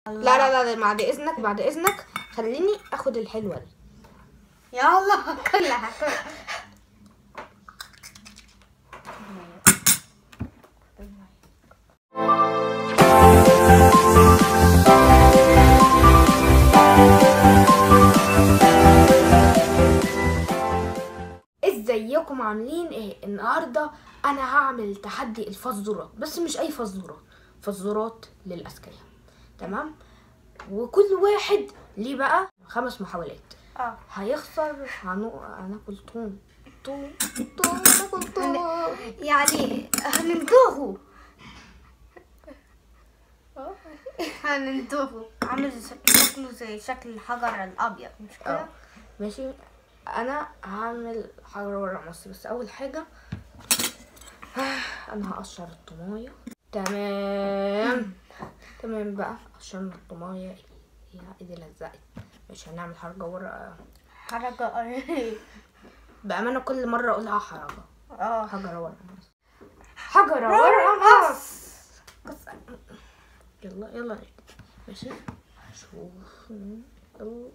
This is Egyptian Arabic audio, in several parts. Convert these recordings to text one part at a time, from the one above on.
لا لا لا بعد اذنك بعد اذنك خليني اخد الحلوه دي يلا كلها كلها ازيكم عاملين ايه النهارده انا هعمل تحدي الفزورات بس مش اي فزورات فزورات للاذكياء تمام وكل واحد ليه بقى خمس محاولات اه هيخسر هنو... هناكل طون طون طون هناكل طون يعني هنندوه هنندوه عامل زي- شكله زي شكل الحجر الابيض مش اه كده ماشي انا هعمل حاجه ورا مصر بس اول حاجه انا هقشر الطمايه تمام تمام بقى قشرنا الطمايه يا ايدي لزقت مش هنعمل حركه ورا حركة بامانه كل مره اقولها حركه اه حجره ورا مصر حجره ورا مصر يلا يلا ماشي شوف يلا.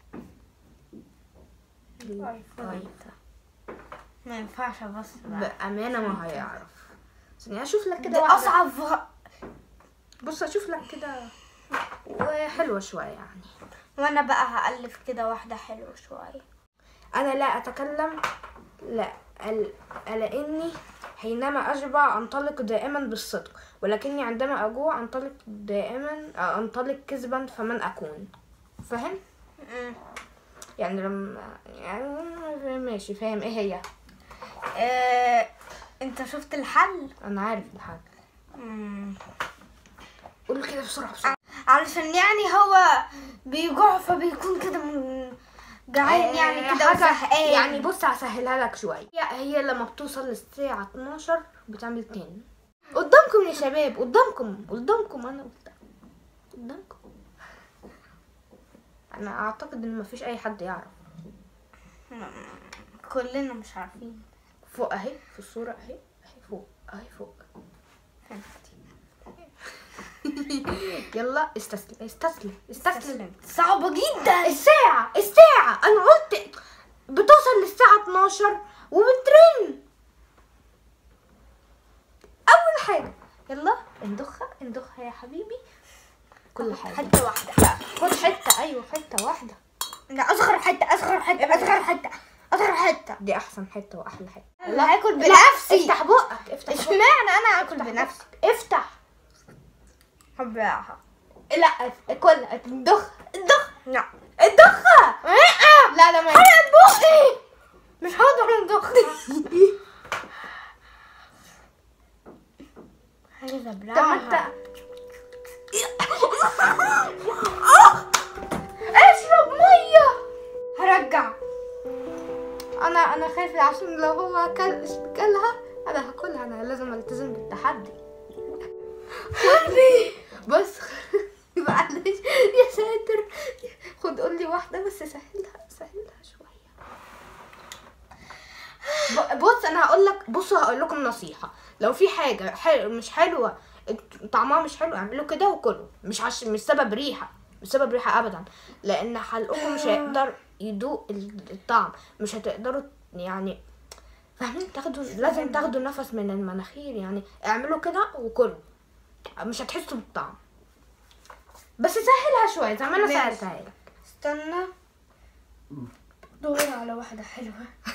طيب. ما ينفعش بس بقى. بأمانة ما هيعرف ثانية أشوف لك كده ده واحدة اصعب بص أشوف لك كده وحلوة شوية يعني وانا بقى هألف كده واحدة حلوة شوية أنا لا أتكلم لا ال- لأني حينما أشبع أنطلق دائما بالصدق ولكني عندما أجوع أنطلق دائما أنطلق كذبا فمن أكون فاهم؟ يعني لما يعني ماشي فاهم إيه هي؟ آه، انت شفت الحل أنا عارف الحاجة مم. قول كده بسرعة بسرعة علشان يعني هو بيجوع فبيكون كده من جعان يعني كده حاجة وزهقان يعني بص هسهلها لك شوية هي, هي لما بتوصل للساعة 12 بتعمل تاني قدامكم يا شباب قدامكم قدامكم انا قلت قدامكم انا اعتقد ان مفيش اي حد يعرف كلنا مش عارفين فوق اهي في الصورة اهي اهي فوق اهي فوق يلا استسلم استسلم استسلم صعبة جدا الساعة الساعة أنا قلت بتوصل للساعة 12 وبترن أول حاجة يلا اندخها اندخها يا حبيبي كل حاجة حتة واحدة لا خد حتة أيوة حتة واحدة لا اصغر حتة اصغر حتة اصغر حتة اصغر حتة دي أحسن حتة وأحلى حتة لا هاكل لا، بنفسي افتح بقك افتح بقك اشمعنى انا اكل بنفسي افتح هبيعها لا كلها اندخ اندخ لا اندخها لا لا ما حرق بقي مش هقدر اندخ عايزة طب ما ابلعها انت اشرب ميه هرجع انا انا خايفه عشان لو هو كل كلها انا هاكلها انا لازم التزم بالتحدي قلبي بس معلش يا ساتر خد قول لي واحده بس سهلها سهلها شويه ب- بص انا هقول لك بصوا هقول لكم نصيحه لو في حاجه حلو مش حلوه طعمها مش حلو اعملوا كده وكلوا مش عش... مش سبب ريحه مش سبب ريحه ابدا لان حلقكم مش هيقدر يدوق ال- الطعم مش هتقدروا يعني فاهمين تاخدوا لازم تاخدوا نفس من المناخير يعني اعملوا كده وكلوا مش هتحسوا بالطعم بس سهلها شويه زي ما انا ماشي. سهلتها لك استنى دور على واحدة حلوة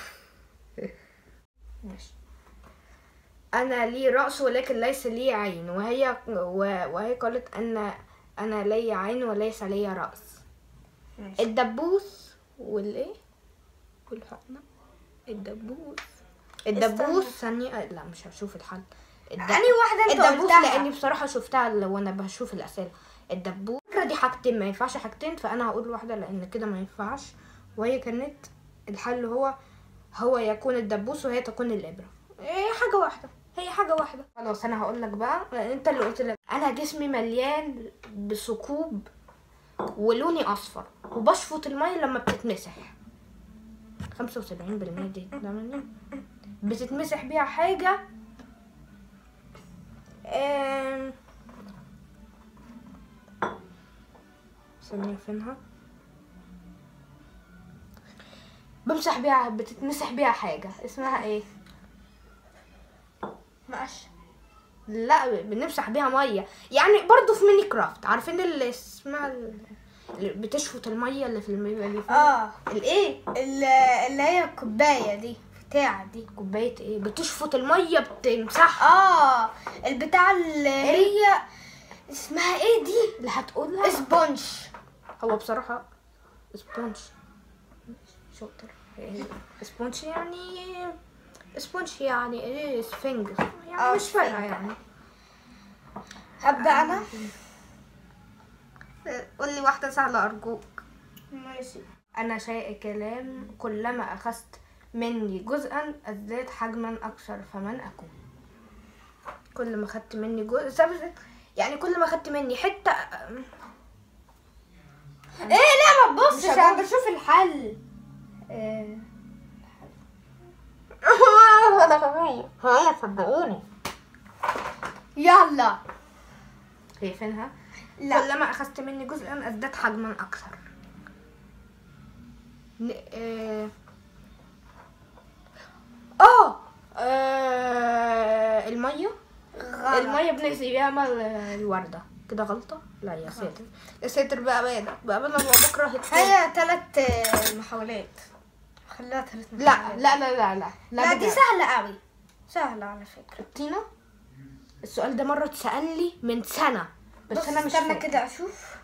ماشي أنا لي رأس ولكن ليس لي عين وهي و- وهي قالت أن أنا لي عين وليس لي رأس ماشي. الدبوس والإيه والحقنة الدبوس الدبوس ثانية لا مش هشوف الحل الدب... أنهي واحدة أنت الدبوس قلتها؟ لأني بصراحة شفتها لو أنا بشوف الأسئلة الدبوس الفكرة دي حاجتين ما ينفعش حاجتين فأنا هقول واحدة لأن كده ما ينفعش وهي كانت الحل هو هو يكون الدبوس وهي تكون الإبرة هي حاجة واحدة هي حاجة واحدة خلاص أنا هقول لك بقى لأن أنت اللي قلت لك أنا جسمي مليان بثقوب ولوني أصفر وبشفط المية لما بتتمسح خمسة وسبعين بالمية دي ده مني بتتمسح بيها حاجة آم، ثانية فينها بمسح بيها بتتمسح بيها حاجة اسمها ايه؟ مقش لا بنمسح بيها مية يعني برضو في ميني كرافت عارفين اللي اسمها ال- اللي بتشفط المية اللي في المية اللي في اه الايه؟ ال- اللي هي الكوبايه دي بتاع دي كوباية ايه؟ بتشفط المية بتمسحها اه البتاع اللي هي اسمها ايه دي اللي هتقولها اسبونج هو بصراحة سبونج شاطر إيه، سبونج يعني سبونج يعني ايه سفنج يعني آه، مش فارقة سفنج. يعني ابدا انا قول لي واحدة سهلة أرجوك ماشي أنا شيء كلام كلما أخذت مني جزءا أزداد حجما أكثر فمن أكون كل ما أخدت مني جزء سب- يعني كل ما أخدت مني حتة ايه لا ما تبصش مش انا هبص. بشوف الحل إيه. هي صدقوني يلا شايفينها لا. كلما أخذت مني جزءا أزداد حجما أكثر ن- آه آه، آه، المية غلط المية بنقسي بيها مع الوردة كده غلطة؟ لا يا ساتر يا ساتر بقى بقى بقى أنا بكره الطين. هي ثلاث محاولات خليها ثلاث لا محاولات لا لا لا لا لا دي بجد. سهلة قوي سهلة على فكرة الطينة السؤال ده مرة اتسأل لي من سنة بس, بس أنا مش استنى فاكر. كده اشوف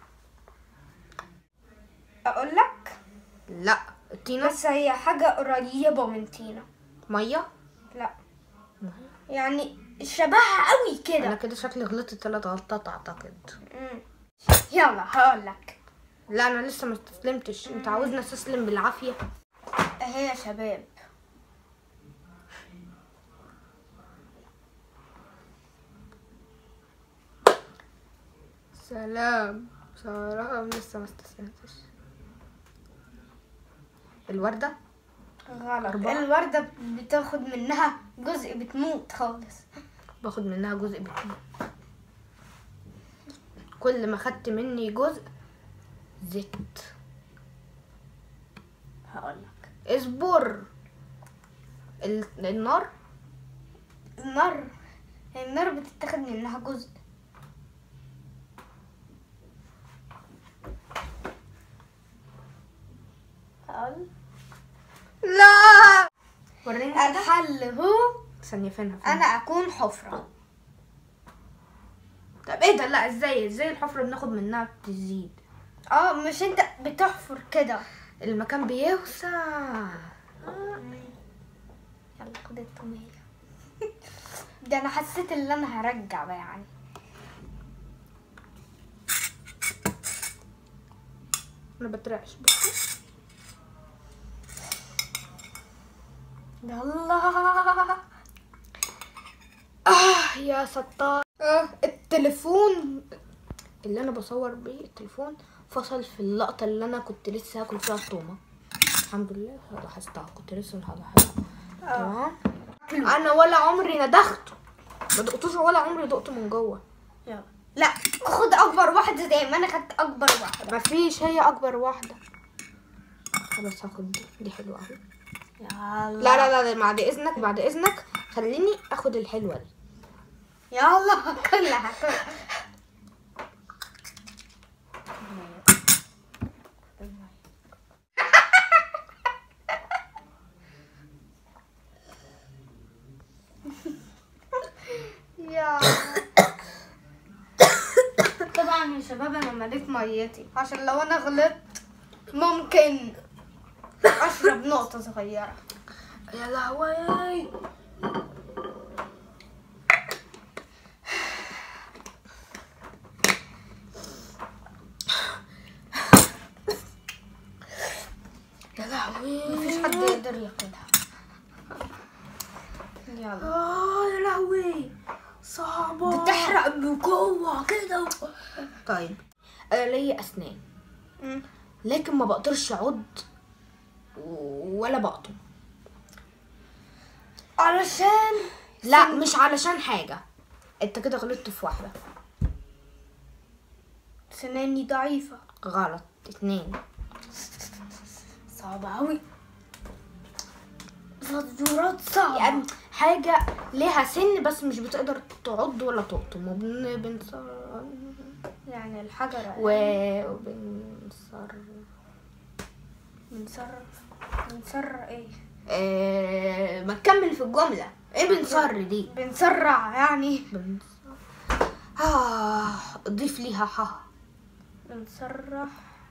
اقول لك لا الطينة بس هي حاجة قريبة من تينا مية لا يعني شبهها قوي أنا كده كده شكلي غلطت ثلاث غلطات أعتقد مم. يلا هقول لك لا أنا لسه ما استسلمتش أنت عاوزني أستسلم بالعافية هي يا شباب سلام بصراحة لسه ما استسلمتش الوردة غلط أربعة. الوردة بتاخد منها جزء بتموت خالص باخد منها جزء باتنين كل ما خدت مني جزء زدت هقول لك اصبر ال- النار النار النار بتتاخد منها جزء هقول لا وريني كده. الحل هو ثانية فينها فين انا اكون حفرة طب ايه ده لا ازاي ازاي الحفرة بناخد منها بتزيد اه مش انت بتحفر كده المكان بيوسع يلا خد التومية ده انا حسيت ان انا هرجع بقى يعني انا بترعش بصي يلا اه يا ستار آه التليفون اللي انا بصور بيه التليفون فصل في اللقطة اللي انا كنت لسه هاكل فيها التومة الحمد لله لاحظتها كنت لسه لاحظتها تمام انا ولا عمري ندخته ما دقتوش ولا عمري دقته من جوه يلا لا خد اكبر واحدة زي ما انا خدت اكبر واحدة مفيش هي اكبر واحدة خلاص هاخد دي دي حلوة قوي يلا لا لا لا بعد اذنك بعد اذنك خليني اخد الحلوة دي يلا كلها كلها يا طبعا يا شباب انا مليت ميتي عشان لو انا غلطت ممكن اشرب نقطة صغيرة يا لهوي يا لهوي مفيش حد يقدر ياخدها يلا اه يا لهوي صعبة بتحرق من جوه كده طيب انا ليا اسنان مم. لكن ما بقدرش اعض ولا بقطم علشان لا مش علشان حاجة انت كده غلطت في واحدة سناني ضعيفة غلط اتنين صعبة أوي فزورات صعبة يعني حاجة ليها سن بس مش بتقدر تعض ولا تقطم وبن بنصر يعني الحجرة و وبنصر بنصر بنصر ايه آه... ما تكمل في الجملة ايه بنصر دي بنسرع يعني بنصر آه ضيف ليها ح بنسرح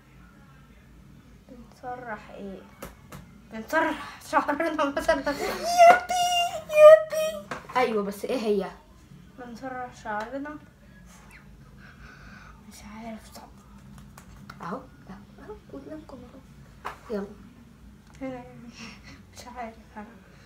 بنسرح ايه بنسرح شعرنا مثلا يبي يبي ايوه بس ايه هي بنسرح شعرنا مش عارف صعب اهو اهو قدامكم اهو يلا هنا مش عارف انا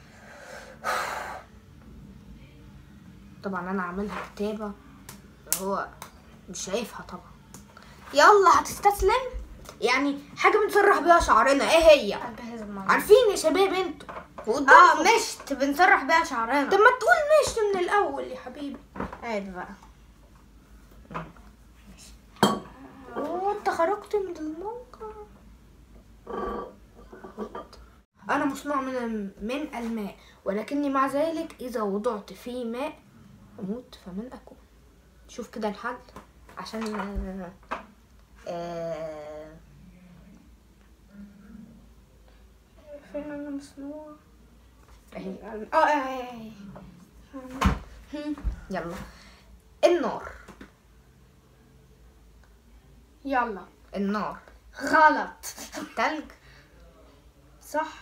طبعا انا عاملها كتابة هو مش شايفها طبعا يلا هتستسلم يعني حاجة بنسرح بيها شعرنا ايه هي أجهز الموضوع. عارفين يا شباب انتوا اه وقدامكم. مشت بنسرح بيها شعرنا طب ما تقول ماشي من الاول يا حبيبي عادي بقى وانت خرجت من الموقع انا مصنوع من من الماء ولكني مع ذلك اذا وضعت في ماء اموت فمن اكون شوف كده الحل عشان آه، آه، فين انا مصنوع اهي اه اه هم، يلا النار يلا النار غلط تلج صح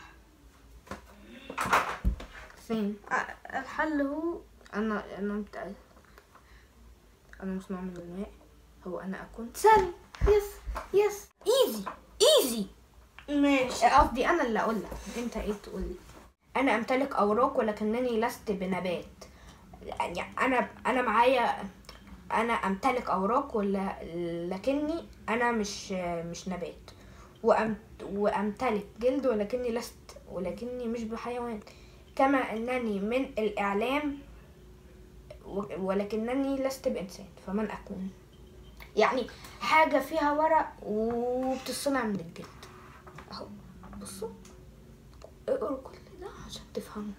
فين آه، الحل هو انا انا متأكد انا مصنوع من الماء هو انا اكون سهل يس يس ايزي ايزي ماشي قصدي انا اللي اقول لك انت ايه تقول لي انا امتلك اوراق ولكنني لست بنبات يعني انا انا معايا انا امتلك اوراق ولا لكني انا مش مش نبات وأمت وامتلك جلد ولكني لست ولكني مش بحيوان كما انني من الاعلام و- ولكنني لست بانسان فمن اكون يعني حاجه فيها ورق وبتصنع من الجلد اهو بصوا اقروا كل ده عشان تفهموا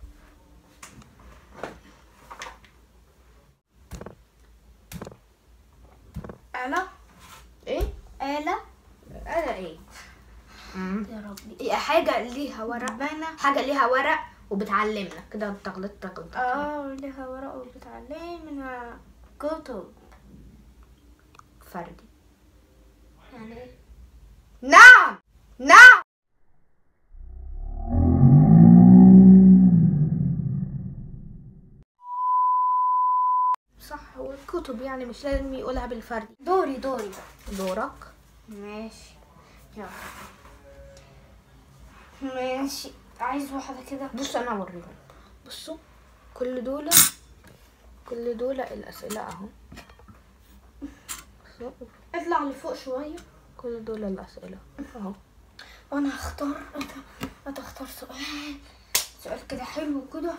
آلة ايه آلة انا ايه يا ربي هي حاجه ليها ورق ربنا حاجه ليها ورق وبتعلمنا كده تغلط تغلط اه لها ورق وبتعلم منها كتب فردي يعني ايه نعم نعم صح هو الكتب يعني مش لازم يقولها بالفردي دوري دوري دورك ماشي يلا ماشي عايز واحدة كده بص انا اوريهم بصوا كل دول كل دول الاسئله اهو بصوا، اطلع لفوق شوية كل دول الاسئله اهو وانا هختار أنت- انت اختار سؤال سؤال كده حلو كده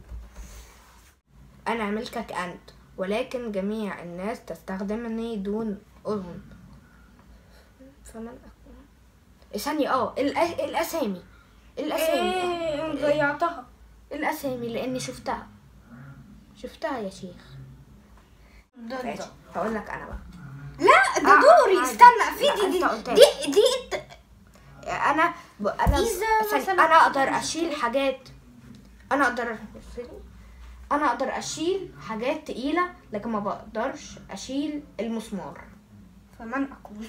انا ملكك انت ولكن جميع الناس تستخدمني دون اذن فمن اكون ثانية اه الأ- الاسامي الاسامي ايه ضيعتها الاسامي لاني شفتها شفتها يا شيخ ماشي ضد هقول لك انا بقى لا ده آه، دوري عادي. استنى في لا، دي دي أنت قلت دي دي انت انا ب... انا إذا ثانية، مثلاً- انا اقدر اشيل حاجات انا اقدر انا اقدر اشيل حاجات تقيلة لكن ما بقدرش اشيل المسمار فمن اكون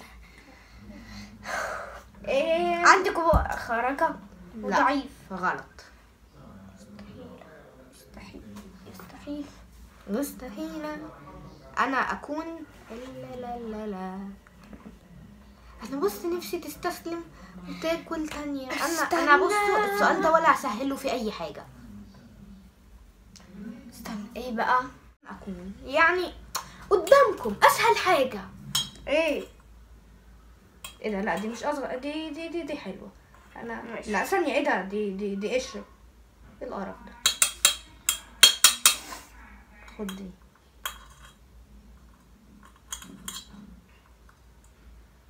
ايه عندك هو خرجة لا. وضعيف غلط مستحيل يستحيل مستحيل انا اكون لا لا لا لا انا بص نفسي تستسلم وتاكل تانية انا انا بص استنى. السؤال ده ولا هسهله في اي حاجة استنى ايه بقى اكون يعني قدامكم اسهل حاجة ايه ايه ده لا دي مش اصغر دي دي دي دي حلوة انا ماشي. لا ثانية ايه ده دي دي دي قشرة ايه القرف ده خد دي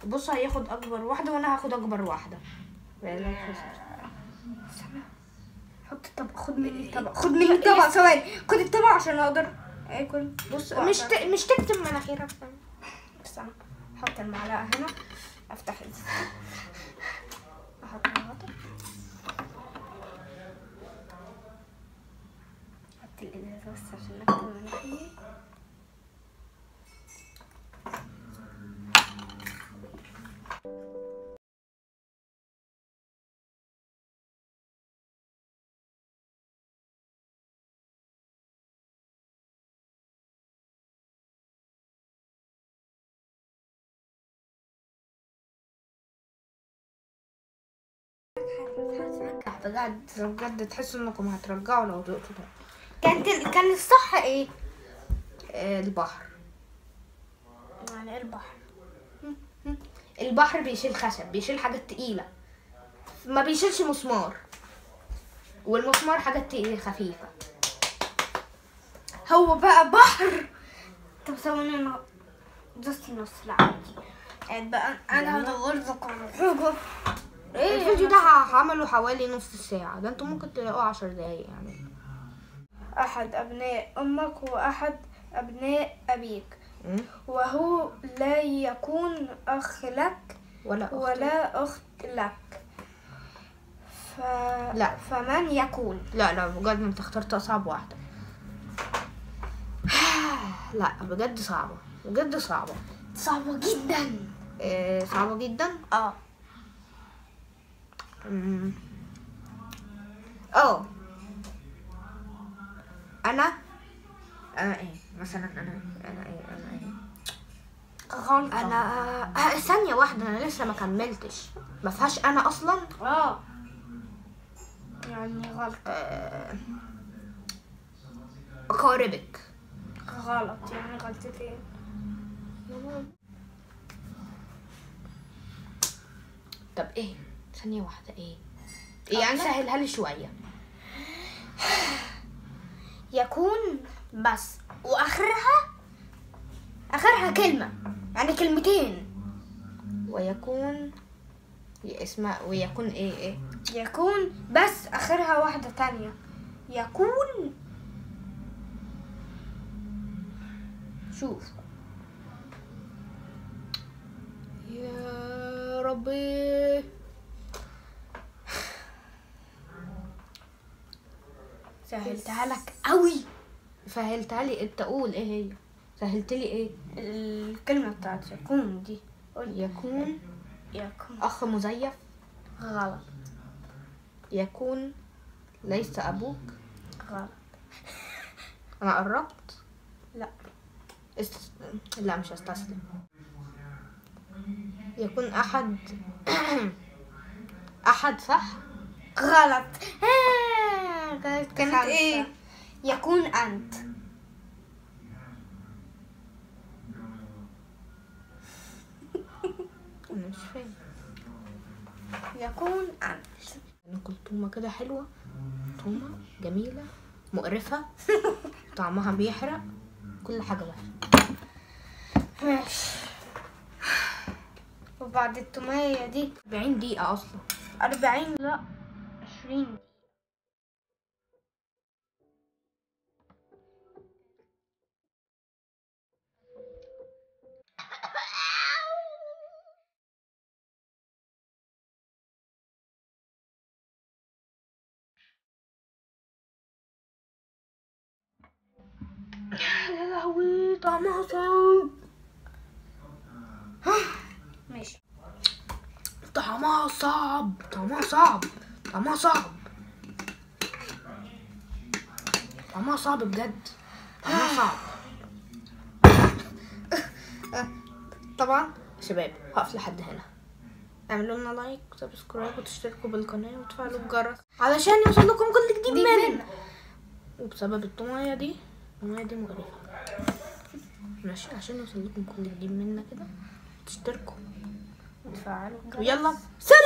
بص هياخد اكبر واحده وانا هاخد اكبر واحده بقى حط الطبق خد مني الطبق خد مني الطبق ثواني خد الطبق عشان اقدر اكل بص واحدة. مش ت... مش تكتم مناخيرك استنى احط المعلقه هنا افتح ال- احط الغطا احط الازازه بس عشان اكتب مناخيري بجد بجد تحسوا انكم هترجعوا لو دقتوا ده كانت ال- كان الصح ايه؟ آه، البحر يعني البحر البحر بيشيل خشب بيشيل حاجات تقيلة ما بيشيلش مسمار والمسمار حاجات تقيلة خفيفة هو بقى بحر طب ثواني انا دوست نص لا عادي يعني بقى انا هدور لك على حاجه الفيديو ده ه- هعمله حوالي نص ساعة ده انتوا ممكن تلاقوه عشر دقايق يعني احد ابناء امك واحد ابناء ابيك مم. وهو لا يكون اخ لك ولا أخت. ولا اخت لك ف... لا. فمن يكون لا لا بجد انت اخترت اصعب واحدة لا بجد صعبة بجد صعبة صعبة جدا إيه صعبة جدا اه أمم. اه انا انا ايه مثلا انا انا ايه انا ايه غلطة انا آه، ثانية واحدة انا لسه ما كملتش ما فيهاش انا اصلا اه يعني غلط آه، اقاربك غلط يعني غلطتين طب ايه ثانية واحدة ايه يعني سهلها لي شوية يكون بس واخرها اخرها كلمة يعني كلمتين ويكون اسمها ويكون ايه ايه يكون بس اخرها واحدة تانية يكون شوف يا ربي سهلتها لك قوي سهلتها لي انت قول ايه هي سهلت لي ايه الكلمة بتاعت يكون دي قول يكون يكون اخ مزيف غلط يكون ليس ابوك غلط انا قربت لا است... لا مش هستسلم يكون احد احد صح غلط آه، كانت كانت خمسة. ايه يكون انت انا مش فاهم يكون انت ناكل تومة كده حلوة تومة جميلة مقرفة طعمها بيحرق كل حاجة وحشة ماشي وبعد التومية دي 40 دقيقة أصلا أربعين لا عشرين يا لهوي طعمها صعب ماشي طعمها صعب طعمها صعب طعمها صعب طعمها صعب بجد طعمها صعب طبعا شباب هقف لحد هنا اعملوا لنا لايك وسبسكرايب وتشتركوا بالقناة وتفعلوا الجرس علشان يوصل لكم كل جديد دي مننا منا. وبسبب الطماية دي الطماية دي مقرفة ماشي عشان يوصل لكم كل جديد منا كده تشتركوا وتفعلوا الجرس. ويلا سلام